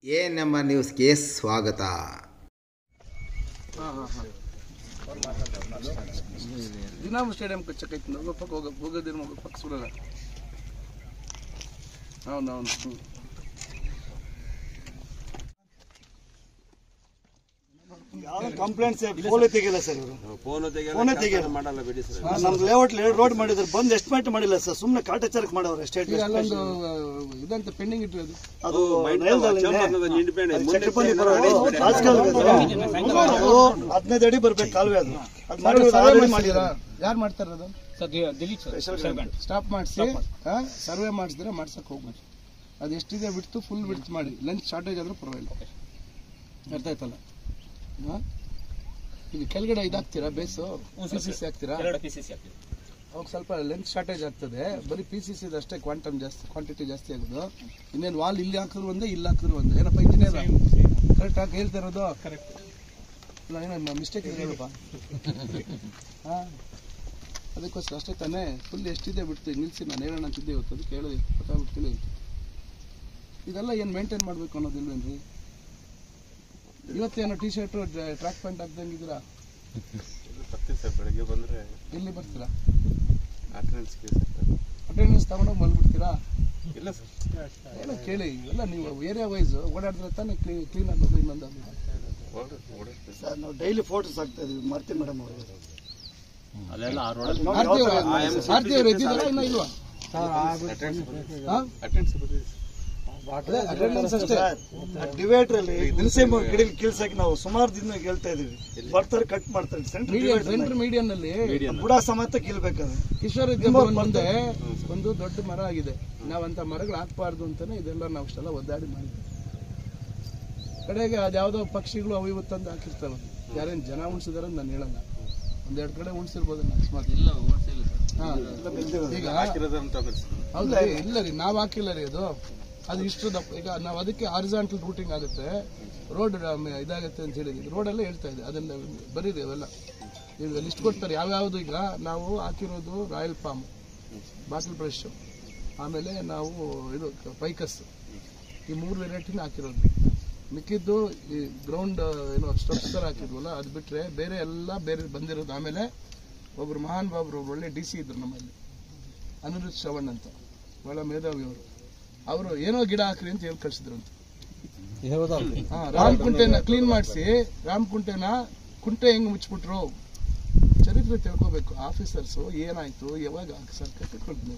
A number ನ್ಯೂಸ್ಗೆ ಸ್ವಾಗತ ದಿನಾಮ stadium ಕಚ್ಚಕೈತಿ ಹೋಗೋ ಪಕ್ಕ ಹೋಗ ಹೋಗೋದಿನ ಹೋಗೋ ಪಕ್ಕ ಸುಡಲ್ಲ అవును అవును ಯಾವ ಕಂಪ್ಲೇಂಟ್ಸ್ ಫೋನೇ ತೆಗಿಲ್ಲ ಸರ್ ಇವರು ಫೋನ್ ಫೋನೇ ತೆಗಿಯಲ್ಲ ಮಾಡಲ್ಲ ಬಿಡಿ ಸರ್ ನಮ್ ಲೇಔಟ್ ರೋಡ್ ಮಾಡಿದ್ರು ಬಂದು ಎಸ್ಟಿಮೇಟ್ ಮಾಡಿಲ್ಲ ಸರ್ ಸುಮ್ಮನೆ ಕಾಟಾಚಾರಕ್ಕೆ ಮಾಡವ್ರೆ ಸ್ಟೇಟ್ ಈಗ ಅಲ್ಲೊಂದು ಇದಂತ ಪೆಂಡಿಂಗ್ ಇಟ್ಟಿರೋದು ಅದು ಮೈಂಡ್ ರೈಲ್ದಲ್ಲಿ ಇದೆ. ಚಂಪರ್ನದ ಇಂಡಿಪೆಂಡೆಂಟ್ ಅದು ಮುಂದೆ ಚಕ್ರಪಲ್ಲಿ ಬರೋದು ರಾಜಕಾಲುವೆ ಅದು. ಅದು ಹದಿನೈದು ಅಡಿ ಬರ್ಬೇಕು ಕಾಲುವೆ ಅದು ಅದು ಮಾಡಿ already ಮಾಡಿದ್ದಾರೆ ಯಾರು ಮಾಡ್ತಾರ ಅದು ಸ್ಟಾಪ್ ಮಾಡಿಸಿ ಸರ್ವೆ ಮಾಡಿಸಿದ್ರೆ ಮಾಡ್ಸಕ್ ಹೋಗ್ಬೇಕು ಅದು ಎಷ್ಟಿದೆ ಬಿಡ್ತು ಫುಲ್ ಬಿಡ್ತು ಮಾಡಿ ಲಂಚ್ ಶಾರ್ಟೇಜ್ ಆದ್ರೂ ಪರವಾಗಿಲ್ಲ ಅರ್ಥ ಆಯ್ತಲ್ಲ ಹಾ? ಇದು ಕೆಳಗಡೆ ಇದಾಗ್ತೀರಾ ಬೇಸು ಪಿ ಸಿ ಸಿ ಹಾಕ್ತೀರಾ ಅವಾಗ ಸ್ವಲ್ಪ ಲೆಂತ್ ಶಾರ್ಟೇಜ್ ಆಗ್ತದೆ ಬರೀ ಪಿ ಸಿ ಸಿದು ಅಷ್ಟೇ ಕ್ವಾಂಟಮ್ ಜಾಸ್ತಿ ಕ್ವಾಂಟಿಟಿ ಜಾಸ್ತಿ ಆಗೋದು ಇನ್ನೇನು ವಾಲ್ ಇಲ್ಲಿ ಹಾಕಿದ್ರು ಒಂದೇ ಇಲ್ಲಿ ಹಾಕಿದ್ರು ಒಂದೇ ಏನಪ್ಪ ಇಂಜಿನಿಯರ್ ಕರೆಕ್ಟ್ ಆಗಿ ಹೇಳ್ತಾ ಇರೋದು ಇಲ್ಲ ಏನೋ ಮಿಸ್ಟೇಕ್ ಇದೆ ಹೇಳಪ್ಪ ಹಾಂ ಅದಕ್ಕೋಸ್ಕರ ಅಷ್ಟೇ ತಾನೇ ಫುಲ್ ಎಷ್ಟಿದೆ ಬಿಡ್ತು ನಿಲ್ಸಿ ನಾನು ಹೇಳೋಣ ಅಂತಿದ್ದೆ ಇವತ್ತು ಅದಕ್ಕೆ ಹೇಳಿದೆ ಗೊತ್ತಾಗ್ಬಿಟ್ಟಿಲ್ಲ ಇದೆಲ್ಲ ಏನು ಮೇಂಟೈನ್ ಮಾಡಬೇಕು ಅನ್ನೋದಿಲ್ವೇನ್ರಿ ಇವತ್ತೇನೋ ಟಿ ಶರ್ಟು ಟ್ರ್ಯಾಕ್ ಪ್ಯಾಂಟ್ ಹಾಕ್ದಂಗಿದ್ದೀರಾ ಬರ್ತೀವಿ ಸರ್ ಬೆಳಗ್ಗೆ ಬಂದ್ರೆ ಎಲ್ಲಿ ಬರ್ತೀರಾ ಅಟೆಂಡೆನ್ಸ್ ಅಟೆಂಡೆನ್ಸ್ ತಗೊಂಡೋಗಿ ಮಲ್ಬಿಡ್ತೀರಾ ಇಲ್ಲ ಸರ್ ಏನೋ ಕೇಳಿ ಎಲ್ಲ ನೀವು ಏರಿಯಾ ವೈಸ್ ಓಡಾಡಿದ್ರೆ ತಾನೇ ಕ್ಲೀನ್ ಕ್ಲೀನ್ ಆಗೋದು ಇನ್ನೊಂದು ಅದು. ಓಡಿಸ್ತೀವಿ ಓಡಿಸ್ತೀವಿ ಸರ್ ನಾವು ಡೈಲಿ ಫೋಟೋಸ್ ಹಾಕ್ತಾ ಇದೀವಿ ಮಾರ್ತಿ ಮೇಡಮ್ ಅವರು ಆರ್ತಿ ಅವ್ರು- ಆರ್ತಿ ಅವ್ರು ಎದ್ದಿದ್ದಾರಾ ಇನ್ನೂ ಇಲ್ವಾ ಹಾ? ಅಟೆಂಡೆನ್ಸ್ ಬರ್ತೀವಿ ಅದೇ attendance ಅಷ್ಟೇ ಡಿವೈಡರ್ ಅಲ್ಲಿ ದಿನಸೆ ಗಿಡಲಿ ಕೀಳ್ಸಕ್ಕೆ ನಾವು ಸುಮಾರು ದಿನ ಹೇಳ್ತಾ ಇದೀವಿ ಬರ್ತಾರೆ ಕಟ್ ಮಾಡ್ತಾರೆ ಸೆಂಟ್ರ್ ಮೀಡಿಯನ್ ಸೆಂಟ್ರ್ ಮೀಡಿಯನ್ ನಲ್ಲಿ ಬುಡ ಸಮೇತ ಕೀಳ್ಬೇಕಾದ್ರೆ ಕಿಶೋರ್ ವಿದ್ಯಾಭವನ್ ಮುಂದೆ ಒಂದು ದೊಡ್ಡ ಮರ ಆಗಿದೆ ನಾವಂತ ಮರಗಳು ಹಾಕ್ಬಾರ್ದು ಅಂತಾನೆ ಇದೆಲ್ಲ ನಾವು ಇಷ್ಟೆಲ್ಲ ಒದ್ದಾಡಿ ಮಾಡಿದ್ವಿ ಕಡೆಗೆ ಅದ್ಯಾವುದೋ ಪಕ್ಷಿಗಳು ಅವು ಇವು ತಂದು ಹಾಕಿರ್ತಾವೆ ಯಾರೇನು ಜನ ಉಣಿಸಿದಾರೆ ಅಂತ ನಾನು ಹೇಳಲ್ಲ ಒಂದೆರಡು ಕಡೆ ಉಣಿಸಿರ್ಬೋದು ಅಕಸ್ಮಾತ್ ಇಲ್ಲ ಹಾ. ಈಗ ಹಾಕಿರೋದಂತ ಬರ್ಸಿ ಹೌದ್ರಿ ಇಲ್ಲ ರೀ ನಾವ್ ಹಾಕಿಲ್ಲ ರೀ ಅದು ಅದು ಇಷ್ಟು ದಪ್ಪ ಈಗ ನಾವು ಅದಕ್ಕೆ ಹಾರಿಸಾಂಟಲ್ ರೂಟಿಂಗ್ ಆಗುತ್ತೆ ರೋಡ್ ಇದಾಗುತ್ತೆ ಅಂತ ಹೇಳಿ ರೋಡಲ್ಲೇ ಹೇಳ್ತಾ ಇದೆ ಅದನ್ನ ಬರೀರಿ ಅವೆಲ್ಲ ಈಗ ಲಿಸ್ಟ್ ಕೊಡ್ತಾರೆ ಯಾವ್ಯಾವ್ದು ಈಗ ನಾವು ಹಾಕಿರೋದು ರಾಯಲ್ ಪಾಮ್ ಬಾಟಲ್ ಬ್ರಷ್ ಆಮೇಲೆ ನಾವು ಇದು ಪೈಕಸ್ ಈ ಮೂರು ವೆರೈಟಿನ ಹಾಕಿರೋದು ಮಿಕ್ಕಿದ್ದು ಈ ಗ್ರೌಂಡ್ ಏನೋ ಸ್ಟೆಪ್ಸ್ ಥರ ಹಾಕಿದ್ವಲ್ಲ ಅದು ಬಿಟ್ರೆ ಬೇರೆ ಎಲ್ಲ ಬೇರೆ ಬಂದಿರೋದು ಆಮೇಲೆ ಒಬ್ರು ಮಹಾನ್ ಬಾಬ್ರು ಒಬ್ರು ಒಳ್ಳೆ ಡಿ ಸಿ ಇದ್ರು ನಮ್ಮಲ್ಲಿ ಅನಿರುದ್ಧ್ ಶ್ರವಣ್ ಅಂತ ಬಹಳ ಮೇಧಾವಿ ಅವರು ಅವರು ಏನೋ ಗಿಡ ಹಾಕ್ರಿ ಅಂತ ಹೇಳಿ ಕಳ್ಸಿದ್ರು ಅಂತ ಹಾ, ರಾಮ್ ಕುಂಟೆನ ಕ್ಲೀನ್ ಮಾಡಿಸಿ ರಾಮ್ ಕುಂಟೆನ ಕುಂಟೆ ಹೆಂಗ್ ಮುಚ್ಚಿಬಿಟ್ರು ಚರಿತ್ರೆ ತಿಳ್ಕೊಬೇಕು ಆಫೀಸರ್ಸು ಏನಾಯ್ತು ಯಾವಾಗ ಸರ್ ಕಟ್ಟಿಕೊಂಡು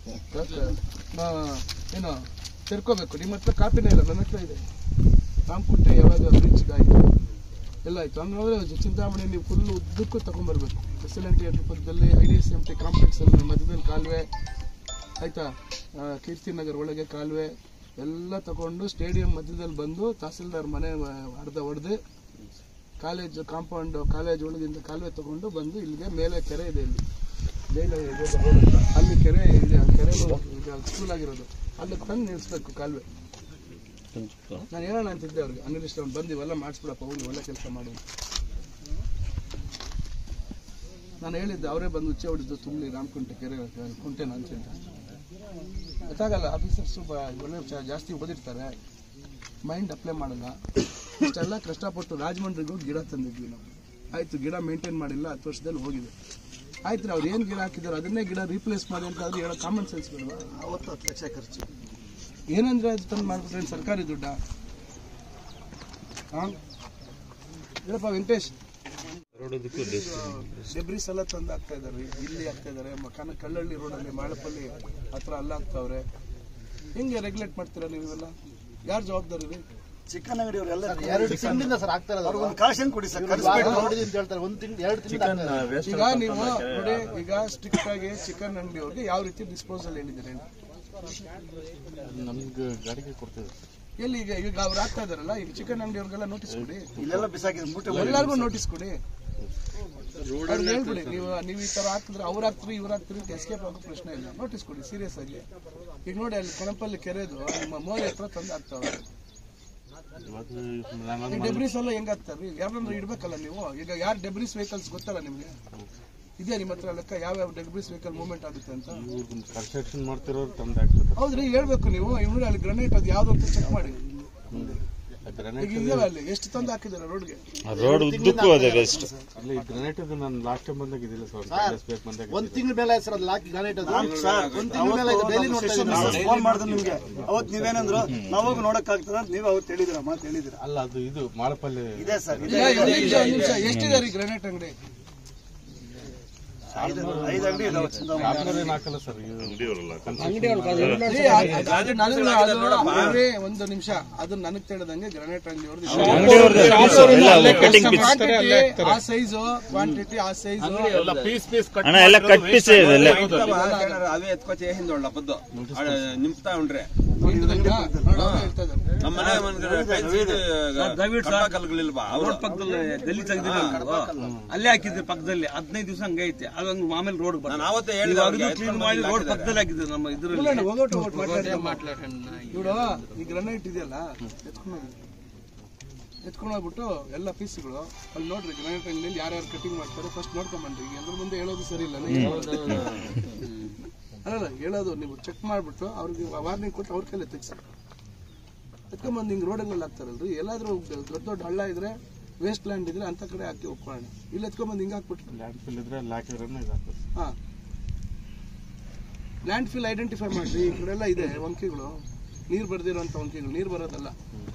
ಏನೋ ತಿಳ್ಕೊಬೇಕು ನಿಮ್ಮ ಹತ್ರ ಕಾಪಿನೇ ಇಲ್ಲ ನನ್ನ ಹತ್ರ ಇದೆ ರಾಮ್ ಕುಂಟೆ ಯಾವಾಗ ಬ್ರಿಡ್ಜ್ ಆಯ್ತು ಎಲ್ಲ ಆಯ್ತು ಹಂಗಾದ್ರೆ ಚಿಂತಾಮಣಿ ನೀವು ಫುಲ್ ಉದ್ದಕ್ಕೂ ತಗೊಂಡ್ಬರ್ಬೇಕು ಫೆಸಿಲಿಟಿ ಪಕ್ಕದಲ್ಲಿ I D S M T complex ಅಲ್ಲಿ ಮಧ್ಯದಲ್ಲಿ ಕಾಲುವೆ ಆಯ್ತಾ ಆ, ಕೀರ್ತಿನಗರ್ ಒಳಗೆ ಕಾಲುವೆ ಎಲ್ಲ ತಗೊಂಡು ಸ್ಟೇಡಿಯಂ ಮಧ್ಯದಲ್ಲಿ ಬಂದು ತಹಸೀಲ್ದಾರ್ ಮನೆ ಮ- ಅರ್ಧ ಹೊಡೆದು ಕಾಲೇಜ್ ಕಾಂಪೌಂಡ್ ಕಾಲೇಜ್ ಒಳಗಿಂದ ಕಾಲುವೆ ತಗೊಂಡು ಬಂದು ಇಲ್ಲಿಗೆ ಮೇಲೆ ಕೆರೆ ಇದೆ ಇಲ್ಲಿ ಬೇಗ ಇದೆ road ಹತ್ರ. ಅಲ್ಲಿ ಕೆರೆ ಇದೆ ಆ ಕೆರೆನೂ ಈಗ ಸ್ಕೂಲ್ ಆಗಿರೋದು ಅಲ್ಲಿ ತಂದು ನಿಲ್ಲಿಸ್ಬೇಕು ಕಾಲುವೆ ನಾನು ಹೇಳೋಣ ಅಂತಿದ್ದೆ ಅವ್ರಿಗೆ ಅನಿಲಿಸ್ಟ್ ಅವ್ನು ಬಂದು ಇವೆಲ್ಲ ಮಾಡಿಸ್ಬಿಡಪ್ಪ ಹೋಗಿ ಒಳ್ಳೆ ಕೆಲಸ ಮಾಡು ಅಂತ. ನಾನು ಹೇಳಿದ್ದೆ ಅವರೇ ಬಂದು ಉಚ್ಚೆ ಹೊಡಿದ್ದು ತುಂಬಲಿ ರಾಮಕುಂಟೆ ಕೆರೆ ಕುಂಟೆನ ಅಂತ ಗೊತ್ತಾಗಲ್ಲ ಆಫೀಸರ್ಸು ಒಳ್ಳೆ ಚ- ಜಾಸ್ತಿ ಓದಿರ್ತಾರೆ ಮೈಂಡ್ ಅಪ್ಲೈ ಮಾಡಲ್ಲ ಇಷ್ಟೆಲ್ಲ ಕಷ್ಟಪಟ್ಟು ರಾಜಮಂಡ್ರಿಗೆ ಹೋಗಿ ಗಿಡ ತಂದಿದ್ವಿ ನಾವು ಆಯ್ತು ಗಿಡ ಮೇಂಟೈನ್ ಮಾಡಿಲ್ಲ ಹತ್ತು ವರ್ಷದಲ್ಲಿ ಹೋಗಿದೆ ಆಯ್ತು ಅವ್ರು ಏನು ಗಿಡ ಹಾಕಿದಾರೆ ಅದನ್ನೇ ಗಿಡ ರೀಪ್ಲೇಸ್ ಮಾಡಿ ಅಂತ ಆದ್ರೆ ಹೇಳೋ ಕಾಮನ್ ಸೆನ್ಸ್ ಬೇಡವಾ ಅವತ್ತು ಹತ್ತು ಲಕ್ಷ ಖರ್ಚು ಏನಂದ್ರೆ ಅದು ತಂದು ಮಾಡ್ಬಿಟ್ರೆ ಏನ್ ಸರ್ಕಾರಿ ದುಡ್ಡ ಹಾಂ ಹೇಳಪ್ಪ ವೆಂಕಟೇಶ್ ಡೆಬ್ರಿಸ್ ಎಲ್ಲ ತಂದು ಹಾಕ್ತಾ ಇದಾರೆ ಇಲ್ಲಿ ಹಾಕ್ತಾ ಇದಾರೆ ಮಕಾನ ಕಳ್ಳಳ್ಳಿ ರೋಡಲ್ಲಿ ಮಾಳಪಲ್ಲಿ ಹತ್ರ ಅಲ್ಲ ಹಾಕ್ತಾವ್ರೆ ಹೆಂಗೆ ರೆಗ್ಯುಲೇಟ್ ಮಾಡ್ತೀರಾ ನೀವು ಇವೆಲ್ಲ ಯಾರು ಜವಾಬ್ದಾರಿ ರೀ ಚಿಕನ್ ಅಂಗಡಿ ಅವರೆಲ್ಲ ಎರಡು ತಿಂಗಳಿಂದ ಸರ್ ಆಗ್ತಾ ಇರೋದು ಅವ್ರಿಗೊಂದು ಕಾಶನ್ ಕೊಡಿ ಸರ್ ಕರೆಸ್ಬೇಕು ನೋಡಿದೀನಿ ಅಂತ ಹೇಳ್ತಾರೆ ಒಂದು ತಿಂಗಳು ಎರಡು ತಿಂಗಳು ಈಗ ನೀವು ನೋಡಿ ಈಗ ಸ್ಟ್ರಿಕ್ಟ್ ಆಗಿ ಚಿಕನ್ ಅಂಗಡಿ ಅವ್ರಿಗೆ ಯಾವ ರೀತಿ ಡಿಸ್ಪೋಸಲ್ ಹೇಳಿದ್ದೀರಿ ನಮ್ಗೆ ಗಾಡಿಗೆ ಕೊಡ್ತೇವೆ ಎಲ್ಲಿ ಈಗ ಈಗ ಅವ್ರು ಹಾಕ್ತಾ ಇದಾರಲ್ಲ ಈಗ ಚಿಕನ್ ಅಂಗಡಿ ಅವ್ರಿಗೆಲ್ಲ ನೋಟಿಸ್ ಕೊಡಿ ಇಲ್ಲೆಲ್ಲ ಬಿಸಾಕಿದ್ರು ಮೂಟೆ ಎಲ್ಲರಿಗೂ ನೋಟಿಸ್ ಕೊಡಿ ಅವ್ರಿಗೆ ಹೇಳ್ಬಿಡಿ ನೀವು ನೀವು ಈ ತರ ಹಾಕಿದ್ರೆ ಅವ್ರು ಹಾಕ್ತೀರಿ ಇವ್ರು ಹಾಕ್ತೀರಿ ಅಂತ ಎಸ್ಕೇಪ್ ಆಗೋ ಪ್ರಶ್ನೆ ಇಲ್ಲ ನೋಟಿಸ್ ಕೊಡಿ ಸೀರಿಯಸ್ ಆಗಿ ಈಗ ನೋಡಿ ಅಲ್ಲಿ ಕಣಪಲ್ಲಿ ಕೆರೆದು ನಿಮ್ಮ ಮೋರಿ ಹತ್ರ ತಂದು ಹಾಕ್ತಾವೆ ಈ ಡೆಬ್ರಿಸ್ ಎಲ್ಲ ಹೆಂಗ್ ಹಾಕ್ತಾರ್ರಿ ಯಾರನ್ನ ಇಡ್ಬೇಕಲ್ಲ ನೀವು ಈಗ ಯಾರು ಡೆಬ್ರಿಸ್ ವೆಹಿಕಲ್ಸ್ ಗೊತ್ತಲ್ಲ ನಿಮ್ಗೆ ಇದೆಯಾ ನಿಮ್ಮ ಹತ್ರ ಲೆಕ್ಕ ಯಾವ ಡೆಬ್ರಿಸ್ ವೆಹಿಕಲ್ ಮೂವ್ಮೆಂಟ್ ಆಗುತ್ತೆ ಅಂತ ಕನ್ಸ್ಟ್ರಕ್ಷನ್ ಮಾಡ್ತಿರೋರು ತಂದು ಹಾಕ್ತಾರೆ ಹೌದ್ರಿ ಹೇಳ್ಬೇಕು ನೀವು ಇವ್ರು ಅಲ್ಲಿ ಗ್ರನೈಟ್ ಅದು ಯಾವ್ದು ಅಂತ ಚೆಕ್ ಮಾಡಿ ಗ್ರಾನೈಟ್ ಈಗ ಇದೆಯಲ್ಲ ಅಲ್ಲಿ ಎಷ್ಟು ತಂದು ಹಾಕಿದ್ದಾರೆ ರೋಡ್ಗೆ ರೋಡ್ ಉದ್ದಕ್ಕೂ ಅದೇ ವೆಸ್ಟ್ ಇಲ್ಲ ಈ ಗ್ರಾನೈಟ್ ಅದು ನಾನು ಲಾಸ್ಟ್ ಟೈಮ್ ಬಂದಾಗ ಇದಿಲ್ಲ ಸರ್ ಸರ್, ಬೇಕು ಬಂದಾಗ ಒಂದ್ ತಿಂಗಳ ಮೇಲೆ ಆಯ್ತು ಸರ್ ಅದು ಹಾಕಿ ಗಾನೆಟ್ ಅದು ಸರ್, ಒಂದ್ ತಿಂಗಳ ಮೇಲೆ ಆಯ್ತು ಡೈಲಿ ನೋಡ್ತಾ ಇದ್ದೀನಿ ನಾನು. ಫೋನ್ ಮಾಡಿದ್ರು ನಿಮ್ಗೆ ಅವತ್ ನೀವೇನಂದ್ರು ನಾವಾಗ ನೋಡಕ್ ಆಗ್ತದ ಅಂತ ನೀವ್ ಅವತ್ತು ಹೇಳಿದಿರ ಮಾತು ಹೇಳಿದಿರ ಅಲ್ಲ ಅದು ಇದು ಮಾಳಪಲ್ಲಿ ಇದೆ ಸರ್ ಇದೆ ಈಗ ಒಂದ್ ನಿಮಿಷ ಒಂದ್ ನಿಮಿಷ ಎಷ್ಟಿದೆ ರೀ ಗ್ರಾನೈಟ್ ಅಂಗಡಿ ಐದು ಐದು ಅಂಗಡಿ ಇದಾವೆ ಚಿಂತಾಮಣಿ. ಶಾಪ್ನವ್ರು ಏನು ಹಾಕಲ್ಲ ಸರ್ ರೀ, ಅದ್- ಅದು ನನಗೆ ಅದು ಅವ್ರೇ ಒಂದು ನಿಮಿಷ ಅದು ನನಗ್ ತಿಳಿದಂಗೆ ಗ್ರಾನೈಟ್ ಅಂಗಡಿ ಕಟಿಂಗ್ ಪೀಸ್ ಆ ಸೈಜು ಕ್ವಾಂಟಿಟಿ ಆ ಸೈಜು ಪೀಸ್ ಪೀಸ್ ಕಟ್ ಅಣ್ಣ ಎಲ್ಲ ಕಟ್ ಪೀಸ್ ಇದೆ ಎಲ್ಲ అవే ఎత్తుకొచ్చి వేసింది పొద్దు నింపుతా ఉండ్రే ಹೇಳ್ತಾ ಇದ್ದಾರೆ ನಮ್ಮ ಮನೆ ರೋಡ್ ಪಕ್ಕದಲ್ಲಿ ಗಲ್ಲಿ ತೆಗ್ದಿಲ್ಲ ಅಲ್ಲೇ ಹಾಕಿದ್ದೆ ಪಕ್ಕದಲ್ಲಿ ಹದಿನೈದು ದಿವಸ ಹಂಗೈತೆ ಅದೊಂದು ಆಮೇಲೆ ರೋಡ್ ನಾನು ಅವತ್ತೇ ಹೇಳಿದ ಕ್ಲೀನ್ ಮಾಡಿ ರೋಡ್ ಪಕ್ಕದಲ್ಲಿ ಹಾಕಿದ್ದೆ ನಮ್ಮ ಇದ್ರಲ್ಲಿ ಹೋಗೋಟು ಹೋಗೋಟು ಮಾತಾಡ್ತಾನೆ ಇವ್ರು ಈ ಗ್ರನೈಟ್ ಇದೆಯಲ್ಲ ಎತ್ಕೊಂಡು ಹೋಗಿ ಎತ್ಕೊಂಡು ಹೋಗ್ಬಿಟ್ಟು ಎಲ್ಲ ಪೀಸ್ಗಳು ಅಲ್ಲಿ ನೋಡ್ರಿ ಗ್ರನೈಟ್ ಅಂಗಡಿಯಲ್ಲಿ ಯಾರ್ಯಾರು ಕಟಿಂಗ್ ಮಾಡ್ತಾರೆ ಫಸ್ಟ್ ನೋಡ್ಕೊಂಬನ್ರಿ ಈಗ ಎಲ್ಲರ ಮುಂದೆ ಹೇಳೋದು ಸರಿ ಇಲ್ಲ ನೀವು ಅಲ್ಲ ಹೇಳೋದು ನೀವು ಚೆಕ್ ಮಾಡ್ಬಿಟ್ಟು ಅವ್ರಿಗೆ ವಾರ್ನಿಂಗ್ ಕೊಟ್ಟು ಅವ್ರ ಕೈಲೇ ತೆಗ್ಸಿ ಎತ್ಕೊಂಬಂದು ಹಿಂಗೆ ರೋಡಲ್ಲಿ ಹಾಕ್ತಾರಲ್ರಿ ಎಲ್ಲಾದ್ರೂ ದೊಡ್ಡ ದೊಡ್ಡ ಹಳ್ಳ ಇದ್ರೆ ವೇಸ್ಟ್ ಲ್ಯಾಂಡ್ ಇದ್ರೆ ಅಂತ ಕಡೆ ಹಾಕಿ ಒಪ್ಕೊಳ್ಳೋಣ ಇಲ್ಲಿ ಎತ್ಕೊಂಬಂದು ಹಿಂಗೆ ಹಾಕ್ಬಿಟ್ರು ಲ್ಯಾಂಡ್ ಫಿಲ್ ಇದ್ರೆ ಅಲ್ಲಿ ಹಾಕಿದ್ರೆ ಇದು ಆಗ್ತದೆ ಹಾ ಲ್ಯಾಂಡ್ ಫಿಲ್ ಐಡೆಂಟಿಫೈ ಮಾಡ್ರಿ ಈ ಕಡೆ ಎಲ್ಲ ಇದೆ ವಂಕಿಗಳು ನೀರು ಬರ್ದಿರೋಂಥ ವಂಕಿಗಳು ನೀರು ಬರೋದಲ್ಲ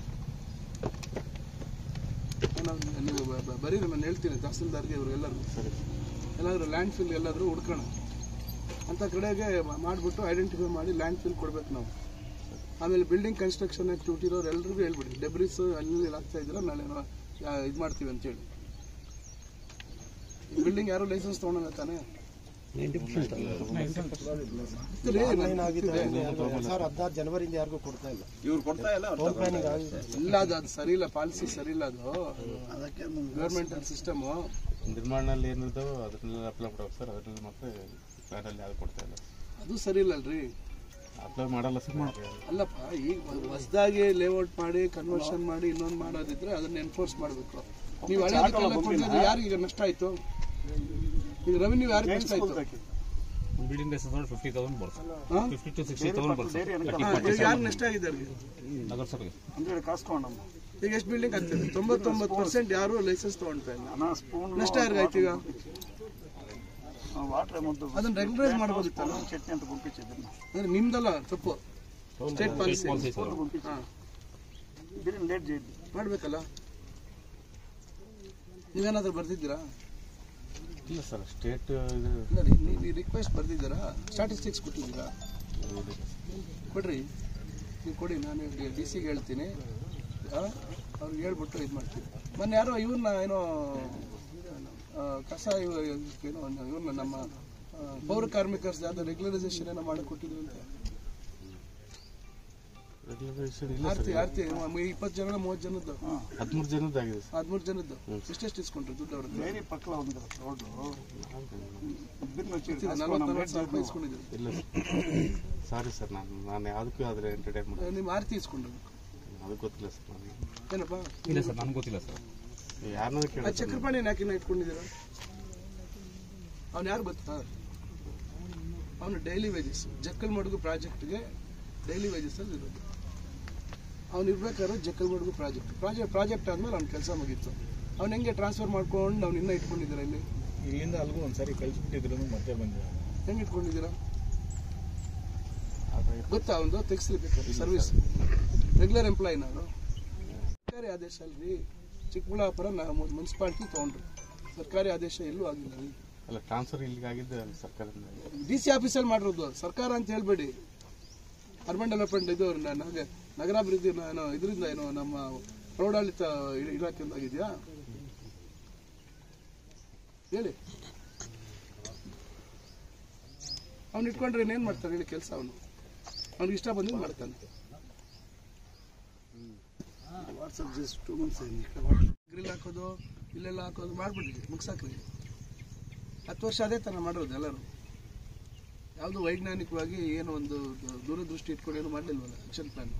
ನಾನು- ನೀವು ಬ- ಬ- ಬರೀರಿ ನಾನು ಹೇಳ್ತೀನಿ ತಹಸೀಲ್ದಾರ್ಗೆ ಇವರು ಎಲ್ಲರಿಗೂ ಎಲ್ಲಾದ್ರೂ ಲ್ಯಾಂಡ್ ಫಿಲ್ ಎಲ್ಲಾದ್ರೂ ಹುಡ್ಕೋಣ ಅಂತ ಕಡೆಗೆ ಮ- ಮಾಡ್ಬಿಟ್ಟು ಐಡೆಂಟಿಫೈ ಮಾಡಿ ಲ್ಯಾಂಡ್ ಫಿಲ್ ಕೊಡ್ಬೇಕು ನಾವು ಆಮೇಲೆ ಬಿಲ್ಡಿಂಗ್ ಕನ್ಸ್ಟ್ರಕ್ಷನ್ ಆಕ್ಟಿವಿಟಿ ಇರೋರು ಎಲ್ರಿಗೂ ಹೇಳ್ಬಿಡಿ ಡೆಬ್ರಿಸ್ ಅಲ್ಲಿ ಇಲ್ಲಿ ಹಾಕ್ತಾ ಇದ್ದೀರಾ ನಾಳೆ ಇದು ಮಾಡ್ತೀವಿ ಅಂತೇಳಿ ಬಿಲ್ಡಿಂಗ್ ಯಾರು ಲೈಸೆನ್ಸ್ ತೊಗೊಂಡಂಗ ತಾನೆ ಸರ್ ಹದಿನಾರು ಜನವರಿಯಿಂದ ಯಾರಿಗೂ ಕೊಡ್ತಾ ಇಲ್ಲ ಇವ್ರು ಕೊಡ್ತಾ ಇಲ್ಲ ಅವ್ರು ತಗೊಂಡ್ರೆ. ಇಲ್ಲ ಅದು ಅದು ಸರಿ ಇಲ್ಲ ಪಾಲಿಸಿ ಸರಿ ಇಲ್ಲ ಅದು ಗೌರ್ಮೆಂಟ್ ಸಿಸ್ಟಮ್ ನಿರ್ಮಾಣದಲ್ಲಿ ಏನಿರ್ತಾವೋ ಅದನ್ನೆಲ್ಲ ಅಪ್ಲೈ ಮಾಡ್ಬೇಕು ಸರ್ ಅದರಲ್ಲಿ ಮಾತ್ರ ಪ್ಲಾನಲ್ಲಿ ಯಾವ್ದು ಕೊಡ್ತಾ ಇಲ್ಲ ಅದು ಸರಿ ಇಲ್ಲ ಅಲ್ರಿ ಅಪ್ಲೈ ಮಾಡಲ್ಲ ಸರ್ ಅಲ್ಲಪ್ಪ ಈಗ ಹೊಸದಾಗಿ ಲೇಔಟ್ ಮಾಡಿ ಕನ್ವರ್ಷನ್ ಮಾಡಿ ಇನ್ನೊಂದು ಮಾಡೋದಿದ್ರೆ ಅದನ್ನ ಎನ್ಫೋರ್ಸ್ ಮಾಡಬೇಕು ನೀವು ಹಳೆದಕ್ಕೆಲ್ಲ ಕೊಟ್ಟಿದ್ರೆ ಯಾರಿಗೆ ಈಗ ನಷ್ಟ ಆಯ್ತು ಈಗ ರೆವಿನ್ಯೂ ಯಾರಿಗೆ ನಷ್ಟ ಆಯ್ತು ಬಿಲ್ಡಿಂಗ್ ಲೈಸೆನ್ಸ್ ನೋಡಿ ಫಿಫ್ಟಿ ತೌಸಂಡ್ ಬರುತ್ತೆ ಹಾ? ಫಿಫ್ಟಿ ಟು ಸಿಕ್ಸ್ಟಿ ತೌಸಂಡ್ ಬರುತ್ತೆ ಹಾ, ಈಗ ಯಾರು ನಷ್ಟ ಆಗಿದೆ ಅವ್ರಿಗೆ ನಗರಸಭೆಗೆ ಅಂದ್ರೆ ಕಾಸ್ಕೊಂಡಮ್ಮ ಈಗ ಎಷ್ಟು ಬಿಲ್ಡಿಂಗ್ ಆಗ್ತದೆ ತೊಂಬತ್ತೊಂಬತ್ತು ಪರ್ಸೆಂಟ್ ಯಾರು ಲೈಸೆನ್ಸ್ ತಗೊಳ್ತಾ ಇಲ್ಲ ಅನ್ನ ಸ್ಪೂನ್ ನಷ್ಟ ಯಾರಿಗಾಯ್ತು ಈಗ ವಾಟರ್ ಮುದ್ದು ಅದನ್ನ ರೆಗ್ಯುಲೈಸ್ ಮಾಡ್ಬೋದಿತ್ತಲ್ಲ ಚಟ್ನಿ ಅಂತ ಗುಂಪಿಸಿದ್ರು ಅಂದ್ರೆ ನಿಮ್ದಲ್ಲ ತಪ್ಪು ಸ್ಟೇಟ್ ಪಾಲಿಸಿ ಹಾ ಇದರಿಂದ ಲೇಟ್ ಜೈದು ಮಾಡ್ಬೇಕಲ್ಲ ನೀವೇನಾದ್ರೂ ಬರ್ದಿದ್ದೀರಾ ಇಲ್ಲ ಸರ್ ಸ್ಟೇಟ್ ಇದು ಇಲ್ಲ ರೀ ನೀವು ರಿಕ್ವೆಸ್ಟ್ ಬರ್ದಿದ್ದೀರಾ ಸ್ಟಾಟಿಸ್ಟಿಕ್ಸ್ ಕೊಟ್ಟಿದ್ದೀರಾ ಕೊಡ್ರಿ ನೀವು ಕೊಡಿ ನಾನು ಡಿ ಸಿಗೆ ಹೇಳ್ತೀನಿ ಆ, ಅವ್ರಿಗೆ ಹೇಳ್ಬಿಟ್ಟು ಇದು ಮಾಡ್ತೀನಿ ಮೊನ್ನೆ ಯಾರೋ ಇವ್ರನ್ನ ಏನೋ ಆ, ಕಸ ಇವ- ಏನೋ ಇವ್ರನ್ನ ನಮ್ಮ ಆ, ಪೌರ ಕಾರ್ಮಿಕರ ಯಾವ್ದೋ ರೆಗ್ಯುಲರೈಸೇಷನ್ ಏನೋ ಮಾಡಿ ಕೊಟ್ಟಿದ್ರು ಅಂತ ರೆಗ್ಯುಲರೈಸೇಷನ್ ಇಲ್ಲ ಆರ್ತಿ ಆರ್ತಿ ಇಪ್ಪತ್ತು ಜನ ಮೂವತ್ತು ಜನದ್ದು ಹದಿಮೂರು ಜನದ್ದಾಗಿದೆ ಸರ್ ಹದಿಮೂರು ಜನದ್ದು ಎಷ್ಟೆಷ್ಟು ಇಸ್ಕೊಂಡ್ರು ದುಡ್ಡು ಅವ್ರದ್ದು ಡೈರಿ ಪಕ್ಕ ಒಂದು ರೋಡ್ ನಲ್ವತ್ತು ನಲ್ವತ್ತು ಸಾವಿರ ರೂಪಾಯಿ ಇಸ್ಕೊಂಡಿದ್ರು ಇಲ್ಲ ಸಾರಿ ಸರ್ ನಾನು ನಾನು ಯಾವುದಕ್ಕೂ ಆದರೆ ಎಂಟರ್ಟೈನ್ ಮಾಡಿ ನಿಮ್ಮ ಆರ್ತಿ ಇಸ್ಕೊಂಡ್ರು ಅದಕ್ಕೆ ಗೊತ್ತಿಲ್ಲ ಸರ್ ನನಗೆ ಏನಪ್ಪ ಇಲ್ಲ ಸರ್ ನನಗೆ ಗೊತ್ತಿಲ್ಲ ಸರ್ ಯಾರನ್ನ ಆ ಕೇಳಿ ಚಕ್ರಪಾಣಿ ಯಾಕಿನ್ನ ಇಟ್ಕೊಂಡಿದ್ದೀರ ಅವ್ನು ಯಾರು ಗೊತ್ತಾ ಅವನು ಡೈಲಿ ವೇಜಸ್ ಜಕ್ಕಲ್ ಮಡುಗು ಪ್ರಾಜೆಕ್ಟ್ಗೆ ಡೈಲಿ ವೇಜಸ್ ಅಲ್ಲಿ ಇರೋದು ಅವ್ನು ಇರ್ಬೇಕಾದ್ರೆ Jakkal Madugu project project project ಆದ್ಮೇಲೆ ಅವ್ನ ಕೆಲಸ ಮುಗೀತು ಅವ್ನು ಹೆಂಗೆ ಟ್ರಾನ್ಸ್ಫರ್ ಮಾಡ್ಕೊಂಡು ಅವ್ನು ಇನ್ನೂ ಇಟ್ಕೊಂಡಿದ್ದೀರಾ ಇಲ್ಲಿ ಇಲ್ಲಿಂದ ಅಲ್ಗೂ ಒಂದ್ಸರಿ ಕಳ್ಸಿಬಿಟ್ಟಿದ್ರು ಮತ್ತೆ ಬಂದಿದೆ ಹೆಂಗೆ ಇಟ್ಕೊಂಡಿದ್ದೀರಾ ಗೊತ್ತಾ ಅವನು ತೆಗಿಸ್ಲಿಕ್ಕೆ ಸರ್ವಿಸ್ ರೆಗ್ಯುಲರ್ ಎಂಪ್ಲಾಯಿ ನಾನು ಸರ್ಕಾರಿ ಆದೇಶ ಅಲ್ರಿ ಚಿಕ್ಕಬಳ್ಳಾಪುರ ನಾವು ಮುನ್ಸಿಪಾಲ್ಟಿ ತೊಗೊಂಡ್ರು ಸರ್ಕಾರಿ ಆದೇಶ ಎಲ್ಲೂ ಆಗಿಲ್ಲ ರೀ ಅಲ್ಲ ಟ್ರಾನ್ಸ್ಫರ್ ಇಲ್ಲಿಗೆ ಆಗಿದ್ದೆ ಅಲ್ಲಿ ಸರ್ಕಾರದಿಂದ ಡಿ ಸಿ ಆಫೀಸಲ್ಲಿ ಮಾಡಿರೋದು ಸರ್ಕಾರ ಅಂತ ಹೇಳ್ಬೇಡಿ ಅರ್ಬನ್ ಡೆವಲಪ್ಮೆಂಟ್ ಇದು ನ- ನಗ- ನಗರಾಭಿವೃದ್ಧಿ ನ- ಏನೋ ಇದರಿಂದ ಏನೋ ನಮ್ಮ ಪ್ರೌಢಾಡಳಿತ ಇ- ಇಲಾಖೆಯಿಂದ ಆಗಿದೆಯಾ ಹೇಳಿ ಅವ್ನು ಇಟ್ಕೊಂಡ್ರೆ ಇನ್ನೇನು ಮಾಡ್ತಾನೆ ಹೇಳಿ ಕೆಲಸ ಅವನು ಅವ್ನಿಗೆ ಇಷ್ಟ ಬಂದಿದ್ದು ಮಾಡ್ತಾನೆ WhatsApp just two months grill ಹಾಕೋದು ಇಲ್ಲೆಲ್ಲ ಹಾಕೋದು ಮಾಡ್ಬಿಡ್ರಿ ಮುಗ್ಸಾಕ್ರಿ ಹತ್ತು ವರ್ಷ ಅದೇ ಥರ ಮಾಡಿರೋದು ಎಲ್ಲರೂ ಯಾವುದು ವೈಜ್ಞಾನಿಕವಾಗಿ ಏನು ಒಂದು ದ- ದೂರದೃಷ್ಟಿ ಇಟ್ಕೊಂಡು ಏನು ಮಾಡಲಿಲ್ವಲ್ಲ ಆಕ್ಷನ್ ಪ್ಲಾನ್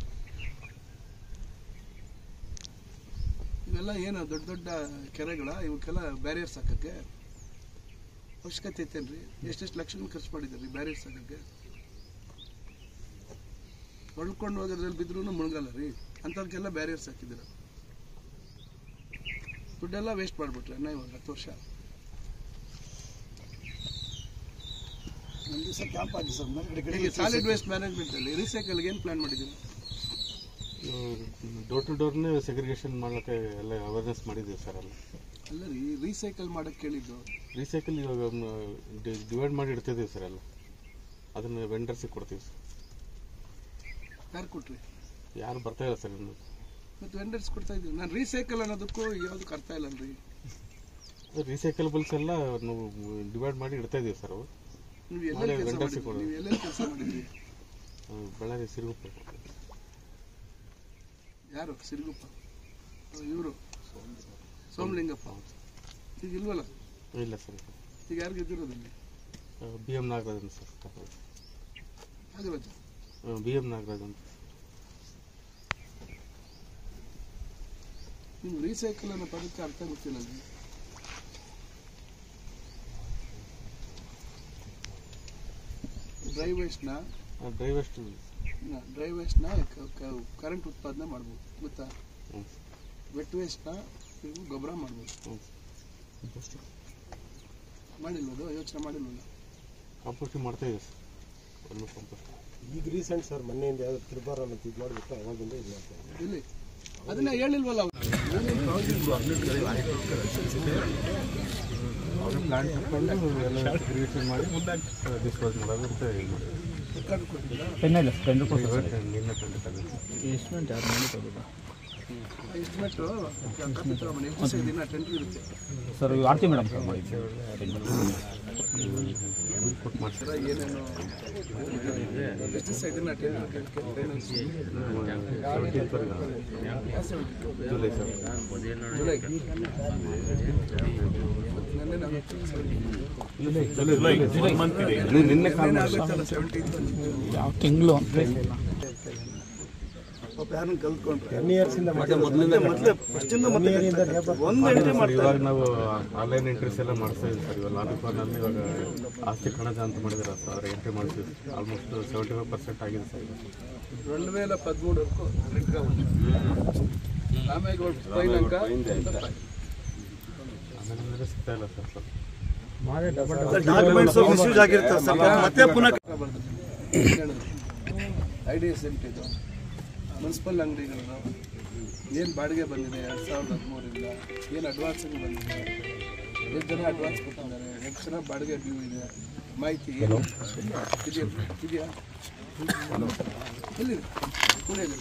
ಇವೆಲ್ಲ ಏನು ದೊಡ್ಡ ದೊಡ್ಡ ಕೆರೆಗಳ ಇವಕ್ಕೆಲ್ಲ ಬ್ಯಾರಿಯರ್ಸ್ ಹಾಕಕ್ಕೆ ಅವಶ್ಯಕತೆ ಐತೇನ್ರಿ ಎಷ್ಟೆಷ್ಟು ಲಕ್ಷಗಳು ಖರ್ಚು ಮಾಡಿದ್ದಾರೆ ಬ್ಯಾರಿಯರ್ಸ್ ಹಾಕಕ್ಕೆ ಹೊಳ್ಕೊಂಡು ಹೋಗೋದ್ರಲ್ಲಿ ಬಿದ್ರೂ ಮುಳುಗಲ್ಲ ರೀ ಅಂಥವ್ರಿಗೆಲ್ಲ ಬ್ಯಾರಿಯರ್ಸ್ ಹಾಕಿದ್ದೀರ ದುಡ್ಡೆಲ್ಲ ವೇಸ್ಟ್ ಮಾಡಿಬಿಟ್ರೆ ಅನ್ನ ಇವಾಗ ಹತ್ತು ವರ್ಷ ಒಂದು ದಿವಸ ಕ್ಯಾಂಪ್ ಆಗಿ ಸರ್ ಮೇಲ್ಗಡೆ ಈಗ ಗಡಿಗೆ ಸಾಲಿಡ್ ವೇಸ್ಟ್ ಮ್ಯಾನೇಜ್ಮೆಂಟಲ್ಲಿ ರೀಸೈಕಲ್ಗೆ ಏನು ಪ್ಲಾನ್ ಮಾಡಿದ್ದೀರಿ ಡೋರ್ ಟು ಡೋರ್ನೇ ಸೆಗ್ರಿಗೇಷನ್ ಮಾಡ್ಲಿಕ್ಕೆ ಎಲ್ಲ ಅವೇರ್ನೆಸ್ ಮಾಡಿದ್ದೀವಿ ಸರ್ ಎಲ್ಲ ಅಲ್ಲ ರೀ ರೀಸೈಕಲ್ ಮಾಡಕ್ಕೆ ಕೇಳಿದ್ದು ರೀಸೈಕಲ್ ಇವಾಗ ಡಿವೈಡ್ ಮಾಡಿ ಇಡ್ತಿದ್ದೀವಿ ಸರ್ ಎಲ್ಲ ಅದನ್ನು ವೆಂಡರ್ಸಿಗೆ ಕೊಡ್ತೀವಿ ಸರ್ ಯಾರು ಕೊಟ್ರಿ ಯಾರು ಬರ್ತಾ ಇಲ್ಲ ಸರ್ ಇನ್ನು ಮತ್ತು ವೆಂಡರ್ಸ್ ಕೊಡ್ತಾ ಇದ್ದೀವಿ ನಾನು ರೀಸೈಕಲ್ ಅನ್ನೋದಕ್ಕೂ ಯಾವುದಕ್ಕೆ ಅರ್ಥ ಇಲ್ಲ ರೀ ರೀಸೈಕಲ್ಬಲ್ಸ್ ಎಲ್ಲ ನಾವು ಡಿವೈಡ್ ಮಾಡಿ ಇಡ್ತಾ ಇದೀವಿ ಸರ್ ಅವು ನೀವು ಎಲ್ಲೆಲ್ಲಿ ನಾಳೆ ಕೆಲಸ vendors ಮಾಡಿದ್ರಿ ಕೊಡೋದು. ನೀವು ಎಲ್ಲೆಲ್ಲಿ ಕೆಲಸ ಮಾಡಿದ್ರಿ ಆ, ಬಳ್ಳಾರಿ ಸಿರುಗುಪ್ಪ ಯಾರು ಸಿರುಗುಪ್ಪ ಇವರು ಸೋಮಲಿಂಗಪ್ಪ ಈಗ ಇಲ್ವಲ್ಲ ಇಲ್ಲ ಸರ್ ಈಗ ಯಾರು ಗೆದ್ದಿರೋದಲ್ಲಿ ಬಿ ಎಮ್ ನಾಗರಾಜ್ ಅಂತ sir Nagaraja B M Nagaraj ಅಂತ ನಿಮ್ಗೆ ರೀಸೈಕಲ್ ಅನ್ನೋ ಪದಕ್ಕೆ ಅರ್ಥ ಗೊತ್ತಿಲ್ಲ ನಿಮ್ಗೆ ಡ್ರೈ ವೇಸ್ಟ್ನ ಡ್ರೈ ವೇಸ್ಟ್ ಡ್ರೈ ವೇಸ್ಟ್ನ ಕರೆಂಟ್ ಉತ್ಪಾದನೆ ಮಾಡ್ಬೋದು ಗೊತ್ತಾ ಹ್ಞೂ ವೆಟ್ ವೇಸ್ಟ್ನ ನೀವು ಗೊಬ್ಬರ ಮಾಡ್ಬೋದು ಹ್ಞೂ ಮಾಡಿಲ್ವದು ಯೋಚನೆ ಮಾಡಿಲ್ವಲ್ಲ ಕಾಂಪೋಸ್ಟಿಂಗ್ ಮಾಡ್ತಾ ಇದೀವಿ ಸರ್ ವರ್ಮಿ ಕಾಂಪೋಸ್ಟ್ ಈಗ ರೀಸೆಂಟ್ ಸರ್ ಮೊನ್ನೆಯಿಂದ ಯಾವ್ದು ತಿರುಬಾರ ಅನ್ನೋದು ಇದು ಮಾಡಿಬಿಟ್ಟು ಅವಾಗಿಂದ ಇದು ಮಾಡ್ತಾ ಇದ್ದೀವಿ. ಇಲ್ಲಿ ಅದನ್ನ ಹೇಳಿಲ್ವಲ್ಲ ಅವ್ರು. ಅವ್ರ ಪ್ಲಾಂಟ್ ಹಾಕೊಂಡು ಎಲ್ಲ ಸೆಗ್ರಿಗೇಷನ್ ಮಾಡಿ ಡಿಸ್ಪೋಸ್ ಮಾಡೋದು ಅಂತ ಇದು ಮಾಡಿ ರೆಕಾರ್ಡ್ ಕೊಟ್ಟಿಲ್ಲ ಪೆನ್ ಇಲ್ಲ ಪೆನ್ ನಿನ್ನೆ ತಂದೆ ತಂದೆ ಎಸ್ಟಿಮೇಟ್ ಕಾಪಿ ತಗೊಂಬನ್ನಿ ಎಷ್ಟು ದಿವಸ ದಿನ ಟೆಂಟ್ ಇರುತ್ತೆ ಸರ್ ಆರ್ತಿ ಮೇಡಮ್ ಸರ್ ಮಾಡಿದ್ದು ಕೊಟ್ಟು ಮಾಡ್ತಾರೆ ಸರ ಏನೇನು ಎಷ್ಟು ದಿವಸ ಇದನ್ನ ಟೆಂಟ್ ಜುಲೈ ಸರ್ ಜುಲೈ ನೆನ್ನೆ ನಾವು ನಿನ್ನೆ ಕಾಲ್ ನೆನ್ನೆ ಆಗುತ್ತಲ್ಲ ಸೆವೆಂಟೀನ್ತ್ ಯಾವ ತಿಂಗಳು ಪಾಪ ಯಾರನ್ನ ಕಲ್ತ್ಕೊಂಡ್ರೆ ಟೆನ್ ಇಯರ್ಸ್ ಇಂದ ಮತ್ತೆ ಮೊದಲೇ ಫಸ್ಟ್ ಇಂದ ಮತ್ತೆ ಒಂದು ಎಂಟ್ರಿ ಮಾಡ್ತಾರೆ ಇವಾಗ ನಾವು ಆನ್ಲೈನ್ ಎಂಟ್ರೀಸ್ ಎಲ್ಲ ಮಾಡಿಸ್ತಾ ಇದ್ದೀವಿ ಸರ್ ಇವಾಗ ಲಾಬಿ ಫಾರ್ನಲ್ಲಿ ಇವಾಗ ಆಸ್ತಿ ಕಣಜ ಅಂತ ಮಾಡಿದಾರೆ ಸರ್ ಅದ್ರ ಎಂಟ್ರಿ ಮಾಡಿಸಿದ್ವಿ ಆಲ್ಮೋಸ್ಟ್ ಸೆವೆಂಟಿ ಫೈವ್ ಪರ್ಸೆಂಟ್ ಆಗಿದೆ ಸರ್ ಈಗ రెండు వేల పదమూడు వరకు కరెక్ట్గా ఉంది ఆమె పోయినాక ಆಮೇಲೆ ಅಂದರೆ ಸಿಗ್ತಾ ಇಲ್ಲ ಸರ್ ಸರ್ ಡಾಕ್ಯುಮೆಂಟ್ಸ್ ಮಿಸ್ಯೂಸ್ ಆಗಿರ್ತದೆ ಸರ್ ಮತ್ತೆ ಪುನಃ ಐ ಡಿ ಎಸ್ ಎಂಟಿದು ಮುನ್ಸಿಪಲ್ ಅಂಗಡಿಗಳು ಏನು ಬಾಡಿಗೆ ಬಂದಿದೆ ಎರಡು ಸಾವಿರದ ಹದಿಮೂರಿಂದ ಏನು ಅಡ್ವಾನ್ಸಿಗೆ ಬಂದಿದೆ ಎಷ್ಟು ಜನ ಅಡ್ವಾನ್ಸ್ ಕೊಟ್ಟಿದ್ದಾರೆ ಎಷ್ಟು ಜನ ಬಾಡಿಗೆ ಡ್ಯೂ ಇದೆ ಮಾಹಿತಿ ಏನು ಇದೆಯಾ ಇದೆಯಾ ಎಲ್ಲಿದೆ ಪುಣೆಯಲ್ಲಿ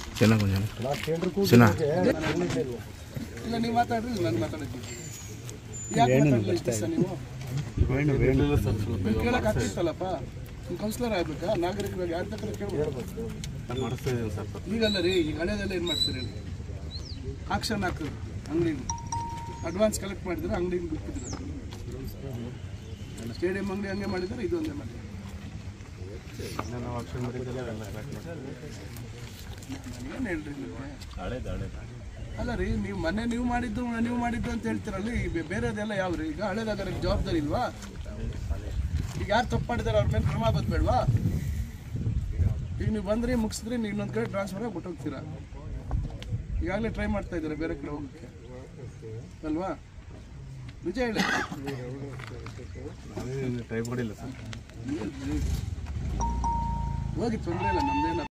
ಇಲ್ಲ ನೀವು ಮಾತಾಡ್ರಿ ನಾನು ಮಾತಾಡಿದ್ದೀನಿ ಯಾಕೆ ಮಾತಾಡಲಿಲ್ಲ ಇಷ್ಟು ದಿವಸ ನೀವು ಇಲ್ಲ ಸರ್ ಸ್ವಲ್ಪ ನೀವು ಕೇಳಕ್ ಆಗ್ತಿತ್ತಲ್ಲಪ್ಪ ನೀವು ಕೌನ್ಸಿಲರ್ ಆಗ್ಬೇಕಾ ನಾಗರಿಕರಾಗಿ ಯಾರ ತಕ್ಕ ಕೇಳ್ಬೇಕು ನಾನು ಮಾಡಿಸ್ತಾ ಇದ್ದೀನಿ ಸರ್ ಸರ್ ಈಗಲ್ಲ ರೀ ಈಗ ಹಳೆದೆಲ್ಲ ಏನು ಮಾಡ್ತೀರಿ ಹೇಳಿ ಆಕ್ಷನ್ ಹಾಕಿದ್ರು ಅಂಗಡಿಗೆ ಅಡ್ವಾನ್ಸ್ ಕಲೆಕ್ಟ್ ಮಾಡಿದ್ರೆ ಅಂಗಡಿಗೆ ಬಿಟ್ಟಿದ್ರು ಸ್ಟೇಡಿಯಂ ಅಂಗಡಿ ಹಂಗೆ ಮಾಡಿದ್ರೆ ಇದು ಒಂದೇ ಮಾಡಿದ್ರು ಇನ್ನು ನಾವು ಆಕ್ಷನ್ ಮಾಡಿದ್ದೆಲ್ಲ ಎಲ್ಲ ಏನು ಹೇಳ್ರಿ ನೀವು ಅಲ್ಲ ರೀ ನೀವು ಮನೆ ನೀವು ಮಾಡಿದ್ದು ನೀವು ಮಾಡಿದ್ದು ಅಂತ ಹೇಳ್ತೀರಲ್ಲ ಈ ಬೇ- ಬೇರೆದೆಲ್ಲ ಯಾವ್ದು ಈಗ ಹಳೇದಾಗಾರ ಜವಾಬ್ದಾರಿ ಇಲ್ವಾ ಈಗ ಯಾರು ತಪ್ಪು ಮಾಡಿದಾರೆ ಅವ್ರ ಮೇಲೆ ಕ್ರಮ ಬೇಡವಾ ಈಗ ನೀವು ಬಂದ್ರಿ ಮುಗಿಸಿದ್ರಿ ನೀವು ಇನ್ನೊಂದು ಕಡೆ ಟ್ರಾನ್ಸ್ಫರ್ ಆಗಿ ಹೋಗ್ತೀರಾ ಈಗಾಗಲೇ ಟ್ರೈ ಮಾಡ್ತಾ ಇದ್ದಾರೆ ಬೇರೆ ಕಡೆ ಹೋಗೋಕ್ಕೆ ಅಲ್ವಾ ನಿಜ ಹೇಳಿ ನಾವೇನು ಟ್ರೈ ಮಾಡಿಲ್ಲ ಸರ್ ಹೋಗಿ ತೊಂದರೆ ಇಲ್ಲ ನಮ್ದೇನ